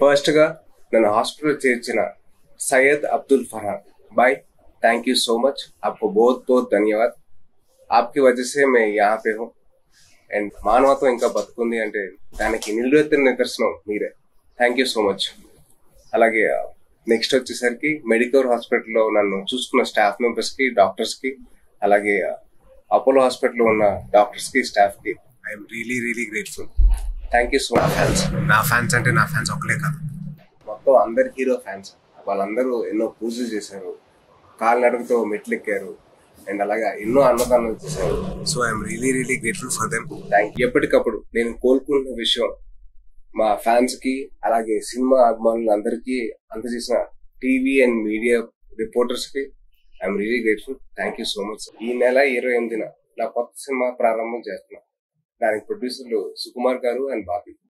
first గా నన్ను hospital చేర్చిన సయ్యద్ అబ్దుల్ फरहान भाई थैंक यू सो मच आपको बहुत बहुत धन्यवाद आपकी वजह से मैं यहाँ पे हूँ అండ్ మానవత్వం ఇంకా బతుకుంది అంటే దానికి నిలువెత్తిన నిదర్శనం మీరే థ్యాంక్ యూ సో మచ్ అలాగే నెక్స్ట్ వచ్చేసరికి మెడికల్ హాస్పిటల్లో నన్ను చూసుకున్న స్టాఫ్ మెంబర్స్ కి డాక్టర్స్ కి అలాగే అపోలో హాస్పిటల్లో ఉన్న డాక్టర్స్ కి స్టాఫ్ కి I'm really really grateful thank you so much fans నా ఫ్యాన్స్ అంటే నా ఫ్యాన్స్ ఒకలే కాదు మొత్తం అందరు హీరో ఫ్యాన్స్ వాళ్ళందరూ ఎన్నో పూజలు చేశారు కాలినడకతో మెట్లు ఎక్కారు అండ్ అలాగా ఎన్నో అన్నదానాలు చేశారు so I'm really really grateful for them thank ఎప్పటికప్పుడు నేను కోలుకున్న విషయం మా ఫ్యాన్స్ కి అలాగే సినిమా అభిమానులు అందరికీ అందజేసిన టీవీ అండ్ మీడియా రిపోర్టర్స్ కి I'm really grateful thank you so much ఈ నెల ఇరవై ఎనిమిదిన నా కొత్త సినిమా ప్రారంభం చేస్తున్నా దానికి ప్రొడ్యూసర్లు సుకుమార్ గారు అండ్ బాబీ